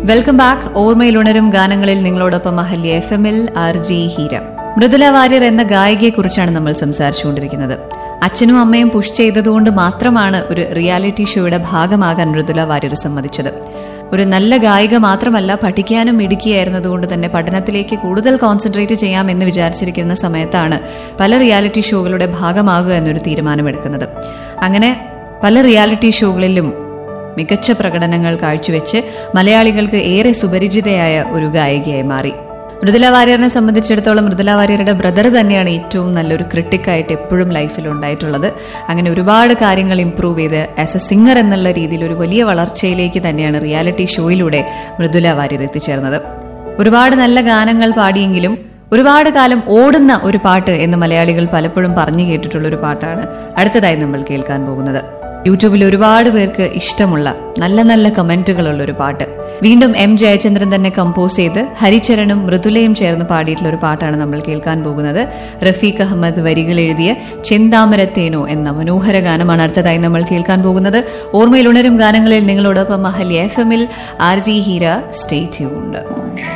welcome back ഓർമ്മയിൽ ഉണരും ഗാനങ്ങളിൽ നിങ്ങളോടൊപ്പം അഹല്യ എഫ് എമ്മിൽ ആർ ജി ഹീര മൃദുല വാര്യർ എന്ന ഗായികയെക്കുറിച്ചാണ് നമ്മൾ സംസാരിച്ചുകൊണ്ടിരിക്കുന്നത് അച്ഛനും അമ്മയും പുഷ് ചെയ്തതുകൊണ്ട് മാത്രമാണ് ഒരു റിയാലിറ്റി ഷോയുടെ ഭാഗമാകാൻ മൃദുല വാര്യർ സമ്മതിച്ചത് ഒരു നല്ല ഗായിക മാത്രമല്ല പഠിക്കാനും മിടുക്കിയായിരുന്നതുകൊണ്ട് തന്നെ പഠനത്തിലേക്ക് കൂടുതൽ കോൺസെൻട്രേറ്റ് ചെയ്യാം എന്ന് വിചാരിച്ചിരിക്കുന്ന സമയത്താണ് പല റിയാലിറ്റി ഷോകളുടെ ഭാഗമാകുക എന്നൊരു തീരുമാനമെടുക്കുന്നത് അങ്ങനെ പല റിയാലിറ്റി ഷോകളിലും മികച്ച പ്രകടനങ്ങൾ കാഴ്ചവെച്ച് മലയാളികൾക്ക് ഏറെ സുപരിചിതയായ ഒരു ഗായികയായി മാറി മൃദുല വാര്യറിനെ സംബന്ധിച്ചിടത്തോളം മൃദുല വാര്യരുടെ ബ്രദർ തന്നെയാണ് ഏറ്റവും നല്ലൊരു ക്രിട്ടിക്കായിട്ട് എപ്പോഴും ലൈഫിൽ ഉണ്ടായിട്ടുള്ളത് അങ്ങനെ ഒരുപാട് കാര്യങ്ങൾ ഇംപ്രൂവ് ചെയ്ത് ആസ് എ സിംഗർ എന്നുള്ള രീതിയിൽ ഒരു വലിയ വളർച്ചയിലേക്ക് തന്നെയാണ് റിയാലിറ്റി ഷോയിലൂടെ മൃദുല വാര്യർ എത്തിച്ചേർന്നത് ഒരുപാട് നല്ല ഗാനങ്ങൾ പാടിയെങ്കിലും ഒരുപാട് കാലം ഓടുന്ന ഒരു പാട്ട് എന്ന് മലയാളികൾ പലപ്പോഴും പറഞ്ഞു കേട്ടിട്ടുള്ള ഒരു പാട്ടാണ് അടുത്തതായി നമ്മൾ കേൾക്കാൻ പോകുന്നത് യൂട്യൂബിൽ ഒരുപാട് പേർക്ക് ഇഷ്ടമുള്ള നല്ല നല്ല കമന്റുകളുള്ള ഒരു പാട്ട് വീണ്ടും എം ജയചന്ദ്രൻ തന്നെ കമ്പോസ് ചെയ്ത് ഹരിചരണും മൃദുലയും ചേർന്ന് പാടിയിട്ടുള്ള ഒരു പാട്ടാണ് നമ്മൾ കേൾക്കാൻ പോകുന്നത് റഫീഖ് അഹമ്മദ് വരികൾ എഴുതിയ ചെന്താമരത്തേനോ എന്ന മനോഹര ഗാനമാണ് അടുത്തതായി നമ്മൾ കേൾക്കാൻ പോകുന്നത് ഓർമ്മയിൽ ഉണരും ഗാനങ്ങളിൽ നിങ്ങളോടൊപ്പം അഹല്യ എഫ് എമ്മിൽ R J Heera stay tuned